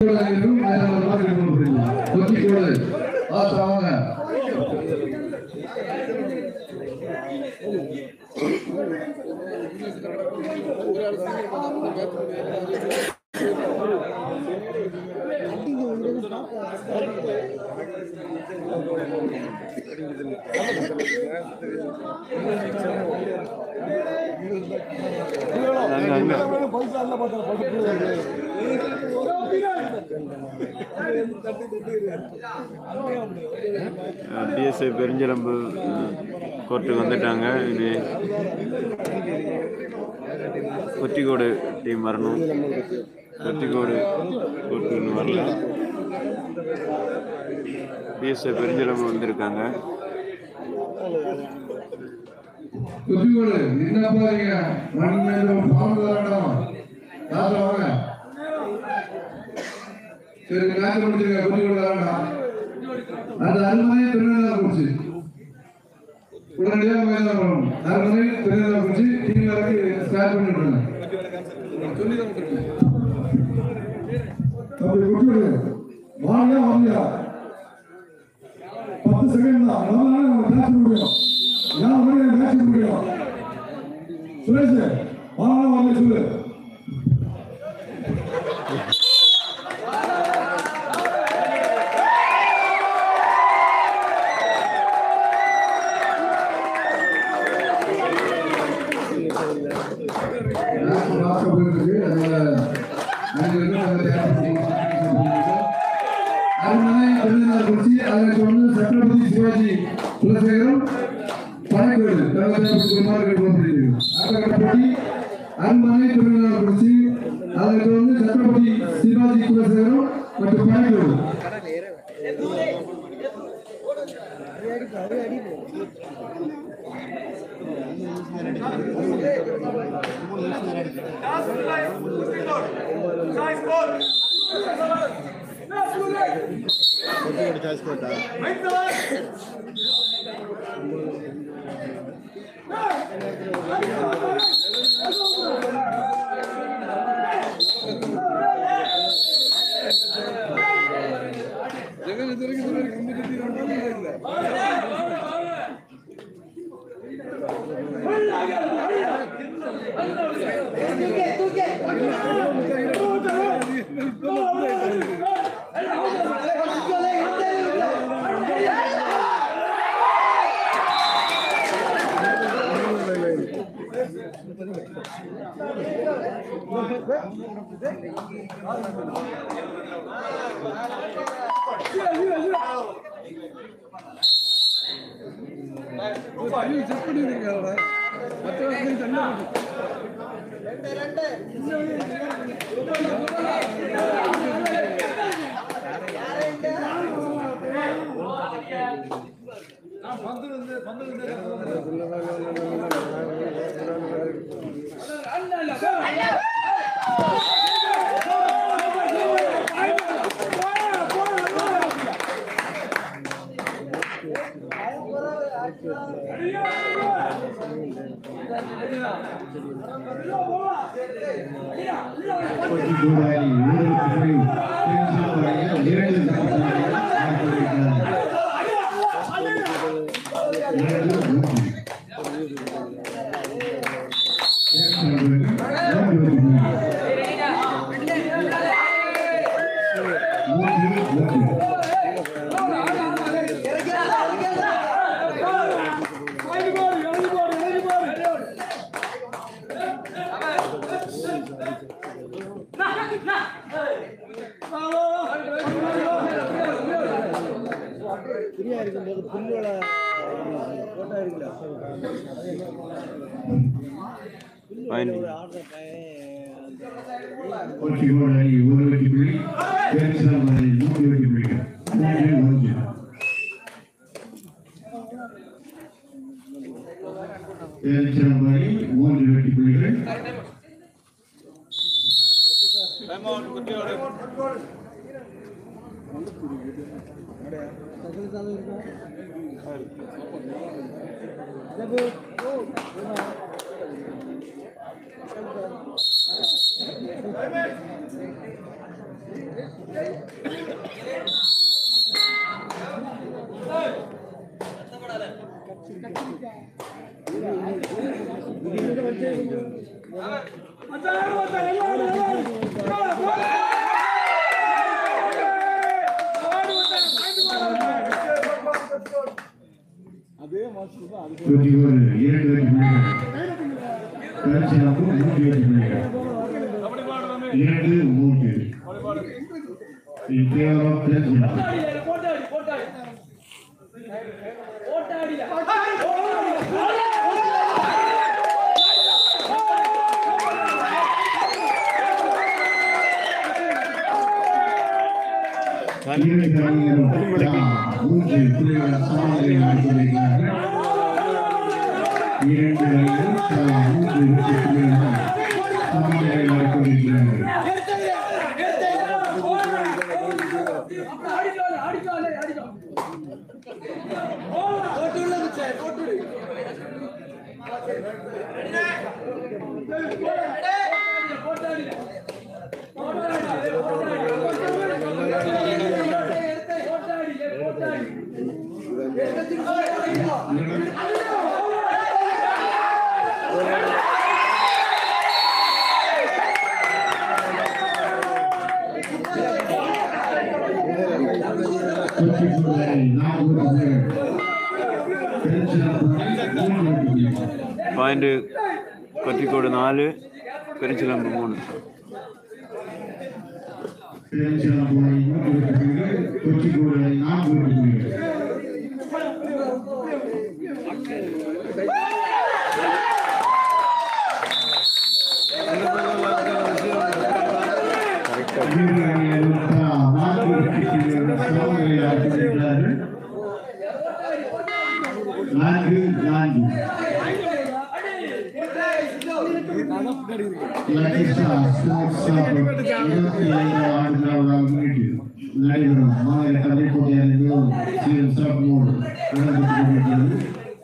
கொச்சிக்கோடு அணியினரும் ஆயிரம் ரூபாய் கொடுக்கப்படுகிறது கொச்சிக்கோடு ஆசா வாங்க அங்க அங்க பிஎஸ்ஐ பெருஞ்சிலம்பு கோர்ட்டுக்கு வந்துட்டாங்க இனி கொச்சிக்கோடு டீம் வரணும் கொச்சிக்கோடு கோர்ட்டு இன்னும் வரல பிஎஸ்ஐ பெருஞ்சிலம்பு வந்திருக்காங்க கொச்சிக்கோடு என்ன பாருங்க மணி நேரம் பாம்பு தரணும் ஆசா வாங்க சரி மேட்ச் முடிச்சிருங்க கொச்சிக்கோடு தரணும் அந்த அருமனை திருநெல்வேலி குறிச்சி உடனடியாக மைதானம் வரணும் அருமனை திருநெல்வேலி குறிச்சி டீம் வரைக்கும் ஸ்டார்ட் பண்ணிவிடுங்க அப்படி விட்டுடு வாங்க வாங்க பத்து செகண்ட் தான் நம்மளால நம்ம மேட்ச் முடியும் யார் வரையும் மேட்ச் முடியும் சுரேஷ் வாங்க வாங்க சொல்லு மேட்ச் பார்க்க போயிருக்கு அதனால அங்கிருந்து நம்ம தயார் பண்ணி அருமனை திருநெல்வேலி குறிச்சி அதனை தொடர்ந்து சக்கரவர்த்தி சிவாஜி குலசேகரம் பனைக்கோடு தகவல் குமார் கேட்டுக்கொண்டிருக்கிறது அடுத்த போட்டி அருமனை திருநெல்வேலி குறிச்சி அதனை தொடர்ந்து சக்கரவர்த்தி சிவாஜி குலசேகரம் மற்றும் பனைக்கோடு கோடி ஊழலுக்கு போய் இரண்டு பாயிண்ட் கோச்சிக்கோடு அணி ஒரு வெற்றி புள்ளி பேரிசலம் அணி மூன்று வெற்றி புள்ளிகள் மூன்று ஒன்று பேரிசலம் அணி மூன்று வெற்றி புள்ளிகள் வெற்றி ஒரு இரண்டு வெற்றி புள்ளிகள் கடைசியாக மூன்று வெற்றி புள்ளிகள் இரண்டு மூன்று In favor of Telangana. இரண்டு அணிகளும் மூன்று புள்ளிகள் சமநிலையில் ஆடிக்கொண்டிருக்கிறார்கள் இரண்டு அணிகளும் தலா மூன்று வெற்றி புள்ளிகளுடன் சமநிலையில் ஆடிக்கொண்டிருக்கிறார்கள் வெற்றி புள்ளிகளை நான்கு புள்ளிகள் பெருஞ்சிறப்பு மூன்று வெற்றி புள்ளிகள் பாயிண்ட் கொத்திக்கோடு நாலு பெருஞ்சிலம்பு மூணு பெருஞ்சிறப்பு அணி மூன்று வெற்றி புள்ளிகள் கொச்சிக்கோடு அணி நான்கு வெற்றி புள்ளிகள் இரு அணிகளும் தலா நான்கு வெற்றி புள்ளிகளுடன் சமநிலையில் ஆடிக்கொண்டிருக்கிறார்கள் நான்கு நான்கு லலிதா ஸ்போர்ட்ஸ் கிளப் இருபத்தி ஐந்து ஆண்டுகளாக முன்னிட்டு நடைபெறும் மாநில கல்வி போட்டியானது சீரும் சிறப்போடு நடைபெற்றுக் கொண்டிருக்கிறது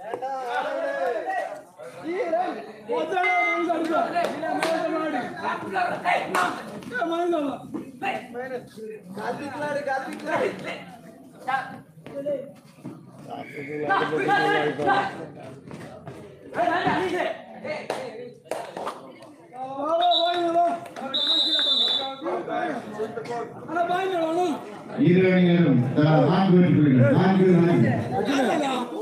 இரு அணிகளும் தலா நான்கு வெற்றி புள்ளிகள் நான்கு நான்கு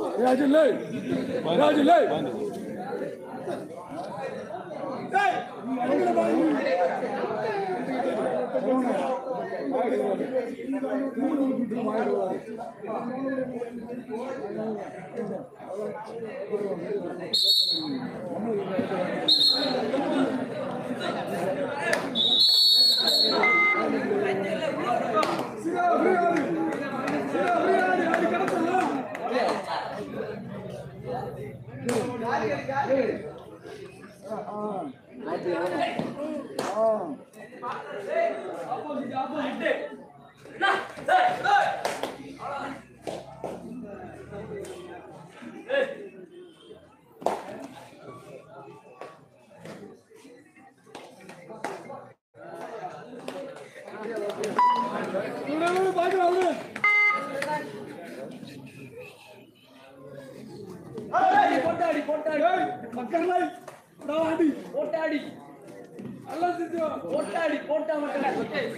போட்டாடி போட்டாடி மக்கள் போட்டாடி போட்டாடி போட்டாடி போட்டா மட்டும்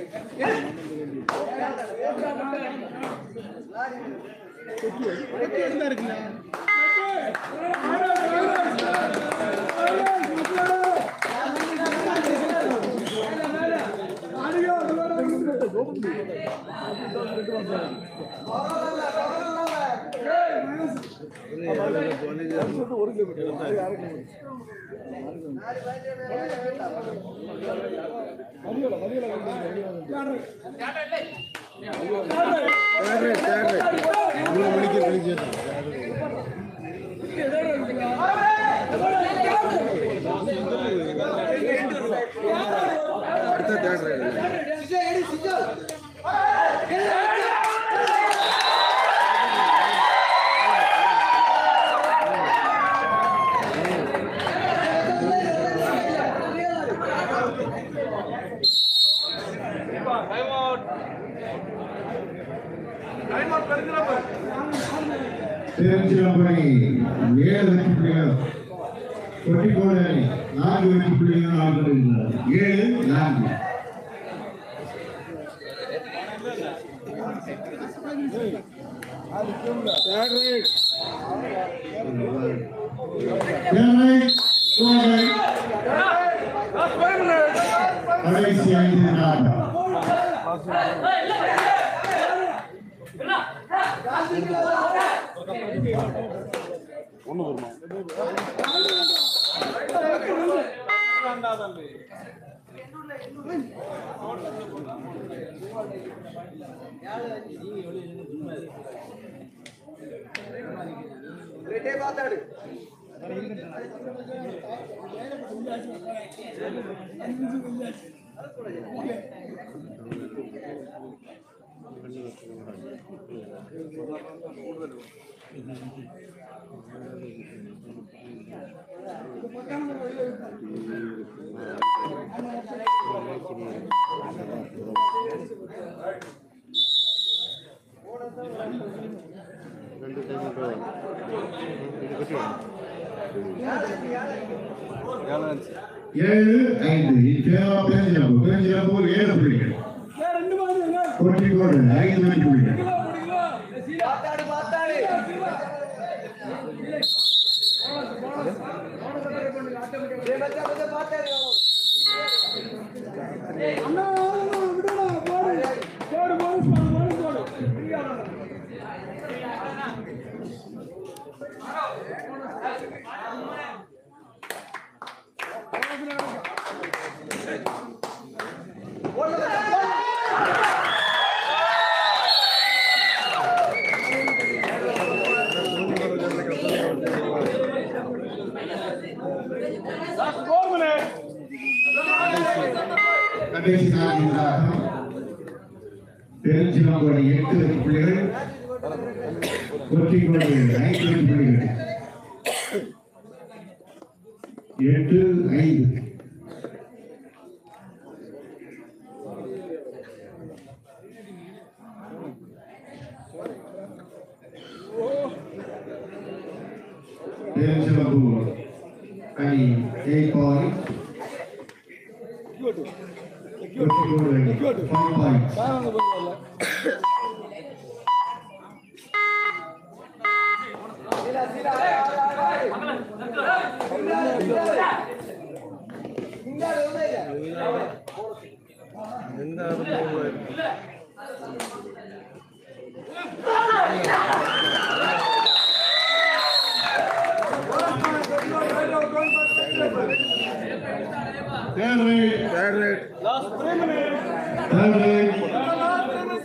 போட்டா மட்டும் டைம் திருச்சிராப்பள்ளி ஏழு வெற்றி புள்ளிகள் கொட்டிக்கோடு அணி நான்கு வெற்றி புள்ளிகள் நான்கு பெறுகின்றனர். ஏழு நான்கு தேவை, கோவை. கடைசி ஐந்து நாட்கள் ஏழு ஐந்து இத்தேவா பெருஞ்சிலம்பு பெருஞ்சிலம்பு ஏழு புள்ளிகள் கொட்டிக்கோடு ஐந்து வெற்றி புள்ளிகள் கடைசி நான்காக பெருஞ்சிலம்பு அணி எட்டு வெற்றி புள்ளிகள் கொட்டிக்கோடு ஐந்து வெற்றி புள்ளிகள் எட்டு ஐந்து பெருஞ்சிலம்பு அணி எயிட் பாயிண்ட் கொட்டிக்கோடு அணி five point Third rate. Third rate. Third rate.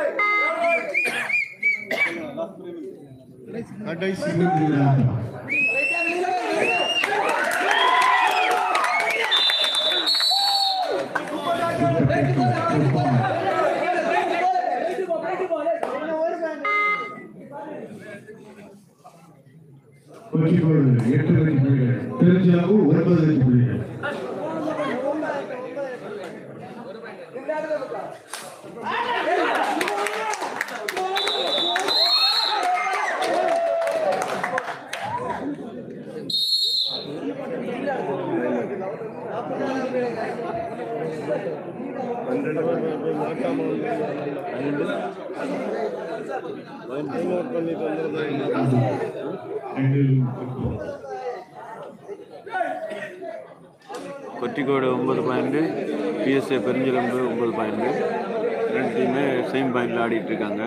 கடைசி நிமிடம். கொச்சிக்கோடு எட்டு வெற்றி புள்ளிகள் திருச்சிராப்பூ ஒன்பது வெற்றி புள்ளிகள் கொட்டிக்கோடு ஒன்பது பாயிண்ட்டு பிஎஸ்ஏ பெருஞ்சிலம்பு ஒன்பது பாயிண்ட்டு ரெண்டு டீமே சேம் பாயிண்டில் ஆடிட்டு இருக்காங்க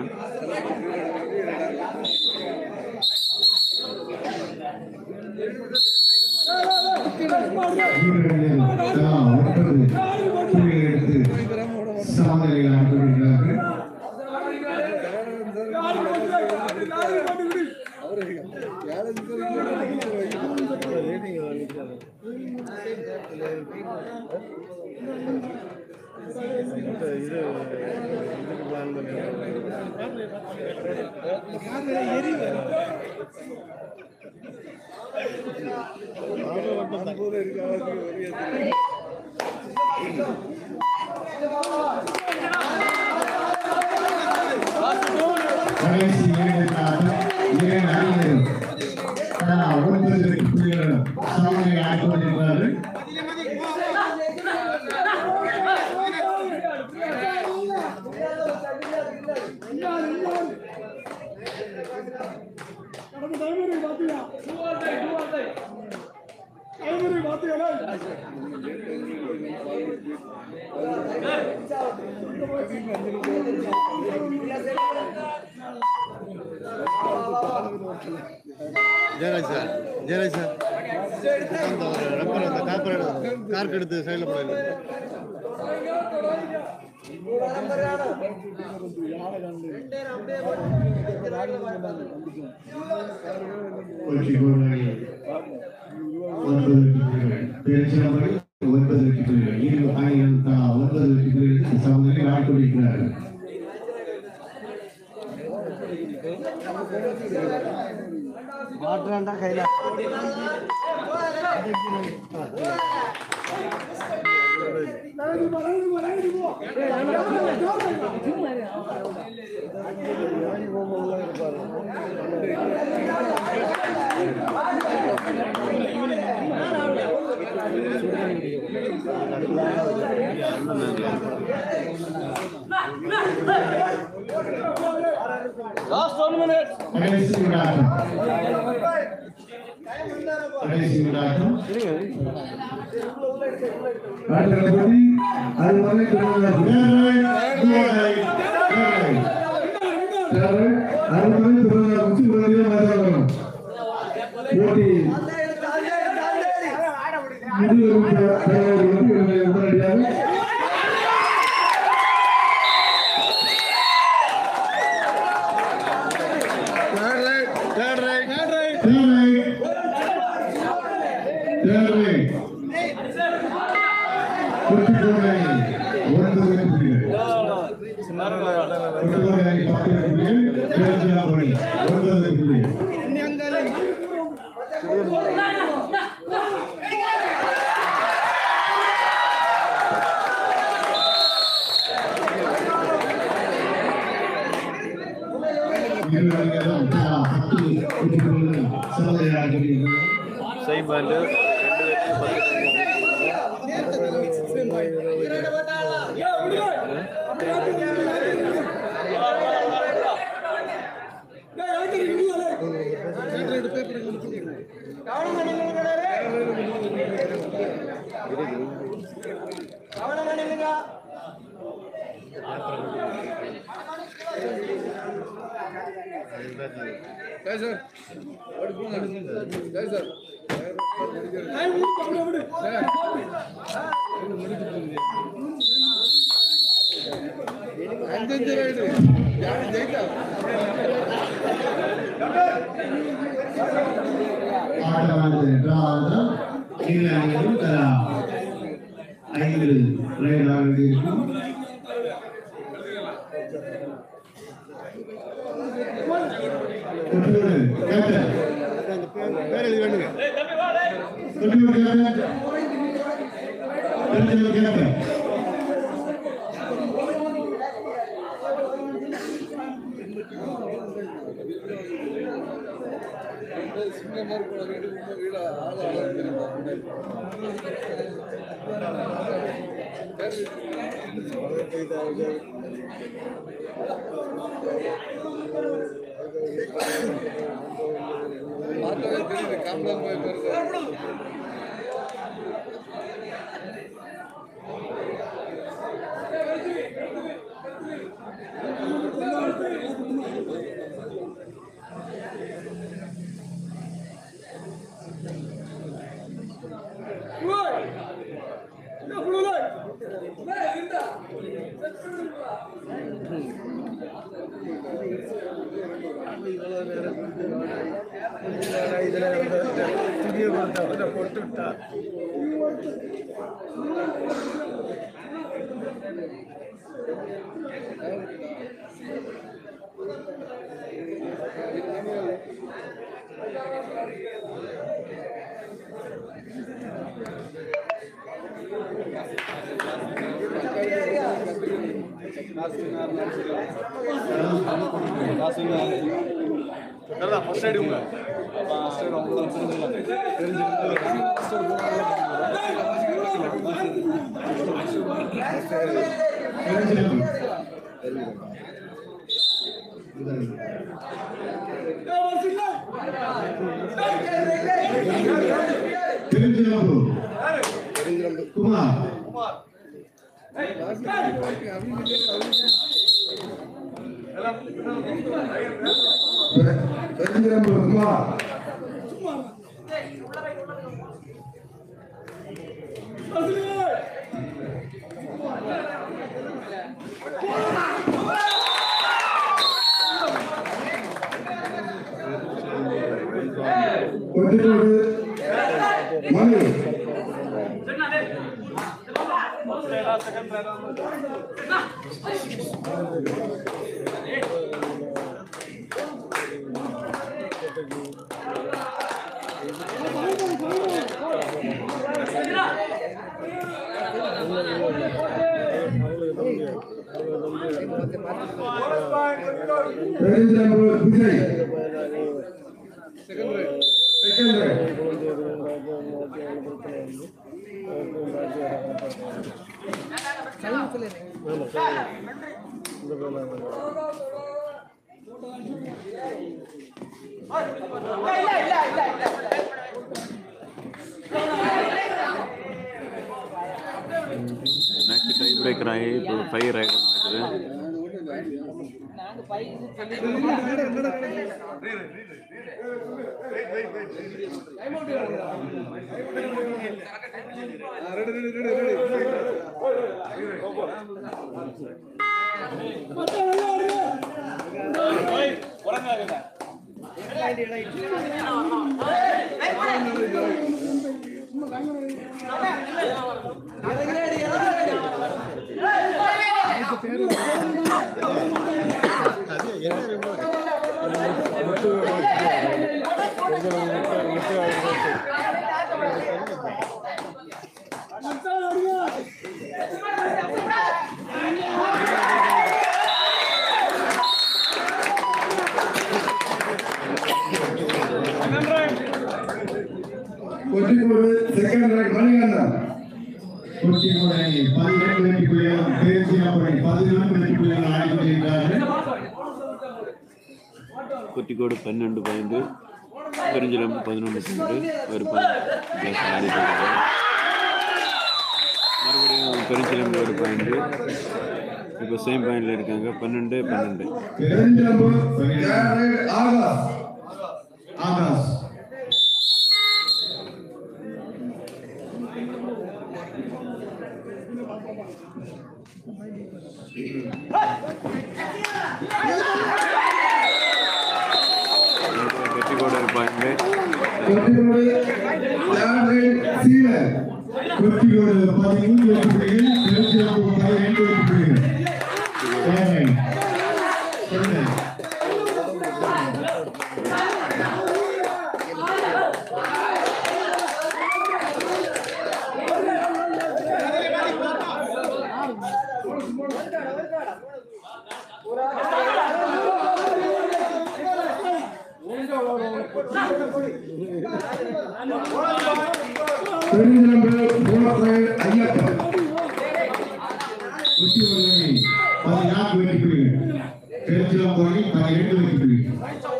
ஒன்பது புள்ளிகள் எடுத்து சமநிலையில் ஆடிக்கொண்டிருக்கிறார்கள் கடைசி இரண்டு ஆட்டம் இரண்டு அணியினரும் தலா ஒன்பது புள்ளிகளுடன் சமநிலை ஆடிக் கொண்டிருக்கிறார்கள் கடந்த தலைமுறை பாத்தியா தலைமுறை பாத்தியா ஜெயராஜ் சார் ஜெயராஜ் சார் அந்த ஒரு ரப்பர் அந்த காப்பர் கார்க் எடுத்து சைடில் போடல கொச்சி கோல்வாணி ஒன்பது வெற்றிகள் பேரிச்சம்பளி ஒன்பது வெற்றிகள் இரு அணிகள் தலா ஒன்பது வெற்றிகள் சமநிலை ஆடிக் கொண்டிருக்கிறார்கள் மாற்றாண்டா கையில் கடைசி விடாட்டம் கடைசி விடாட்டம் அடுத்த போட்டி அருமனை திருநாள் அருமனை திருநாள் வச்சு உடனடியாக மாற்றணும் போட்டி முடிவு உடனடியாக third raid third raid third raid தேர்வை தேர்வை கொச்சி கோல்வாணி ஒன்பது வெற்றிகள் கொச்சி கோல்வாணி பத்து வெற்றிகள் பேரிச்சம்பளி ஒன்பது வெற்றிகள் இரு அணிகளும் தலா பத்து வெற்றிகளுடன் சமநிலை ஆடிக் கொண்டிருக்கிறார்கள் சைன் பாயிண்ட் ரெண்டு பேருக்கு பத்து ஆட்டமானது டிராவானதால் இரு அணிகளும் தலா ஐந்து ரைடாக இருக்கும் கொட்டியோடு கேப்டன் பேர் எழுதி வேணுங்க Kottiyode captain Kottiyode captain Perunchilambu Kumar Perunchilambu Kumar Kottikode Mani Perunchilambu Vijay second raid next tie breaker ஆகி இப்போ ஃபைவ் ரைடு நடக்குது கொட்டிக்கோடு செகண்ட் ரைட் மணிகண்டன் கொட்டிக்கோடு அணி பதினெட்டு வெற்றி புள்ளிகளும் பெருஞ்சிலம்பு அணி பதினான்கு வெற்றி புள்ளிகளும் ஆடிக்கொண்டிருக்கிறார்கள் குட்டிக்கோடு பன்னெண்டு பாயிண்ட் பெருஞ்சிலம்பு பதினொன்று பாயிண்ட் ஒரு பாயிண்ட் ஆடிட்டு மறுபடியும் பெருஞ்சிலம்பு ஒரு பாயிண்ட் இப்போ சேம் பாயிண்ட்ல இருக்காங்க பன்னெண்டு பன்னெண்டு பெருஞ்சிலம்பு தேர்ட் ரைட் ஆகாஷ் ஆகாஷ் வெற்றிக்கோடு ஒரு பாயிண்ட் கொட்டிக்கோடு தேர்ட் ரைட் சீலர் கொட்டிக்கோடு பதிமூன்று வெற்றி புள்ளிகள் பெருஞ்சிலம்பு பதினெட்டு வெற்றி புள்ளிகள் தேவை சொல்லுங்க பெருஞ்சிலம்பு ஃபோர்த் ரைட் ஐயப்பன் கொட்டிக்கோடு அணி பதினான்கு வெற்றி புள்ளிகள் பெருஞ்சிலம்பு அணி பதினெட்டு வெற்றி புள்ளிகள்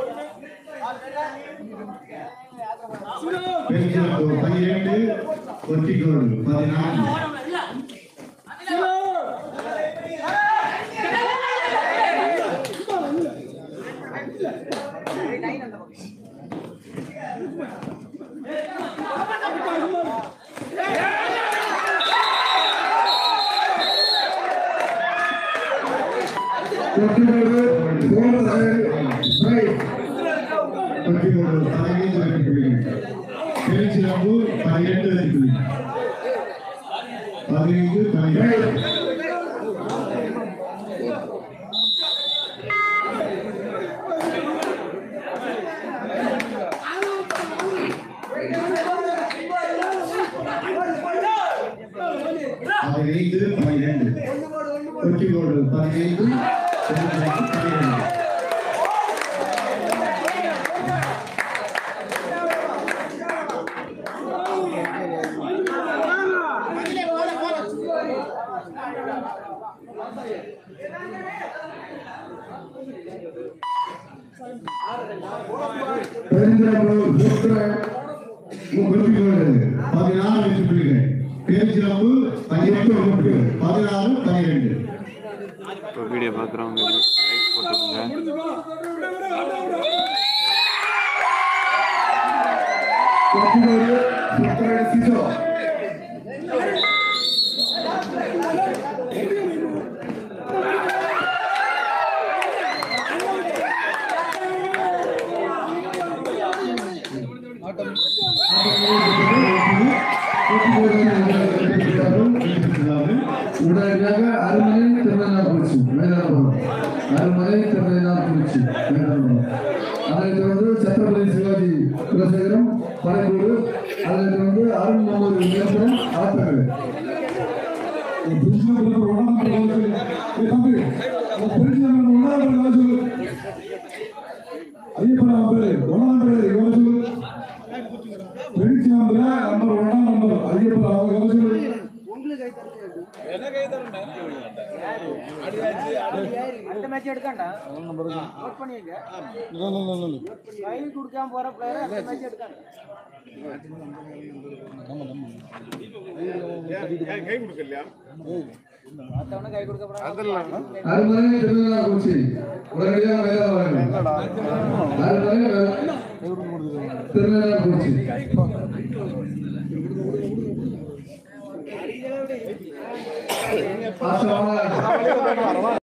பெருஞ்சிலம்பு பன்னிரண்டு கொட்டிக்கோடு பதினான்கு Kottikode fourth raid raid Kottikode பதினைந்து வெற்றி புள்ளிகள் பெருஞ்சிலம்பு பதினெட்டு வெற்றி புள்ளிகள் பதினைந்து பன்னிரண்டு பதினைந்து பன்னிரண்டு கொட்டிக்கோடு பதினைந்து பன்னிரண்டு பெருந்திரம்பலூர் சுற்ற முப்பத்தி பதினாறு வெற்றி புள்ளிகள் பேரிச்சிலம்பு எட்டு வெற்றி பதினாறு பன்னிரண்டு இப்போ வீடியோ பார்க்குறவங்க லைக் போட்டுக்கோங்க கொட்டினோடு சுற்ற சிசோ உடனடியாக அருமனை திருநெல்வேலி மேலாபுரம் அருமனை திருநெல்வேலி மேலாபுரம் அதைத் தொடர்ந்து சத்ரபதி சிவாஜி குலசேகரம் பனைக்கூடு அதைத் தொடர்ந்து அருண் முகமது நிலம்பரம் ஆத்தகர் அந்த மேட்ச் எடுக்காண்டா நோட் பண்ணிங்க கை கொடுக்காம போற பிளேயர் அந்த மேட்ச் எடுக்காண்டா மத்தவன கை கொடுக்க போறாங்க அருமனை திருநெல்வேலி உடனடியாக மேலாபுரம் அருமனை திருநெல்வேலி ஆசிரம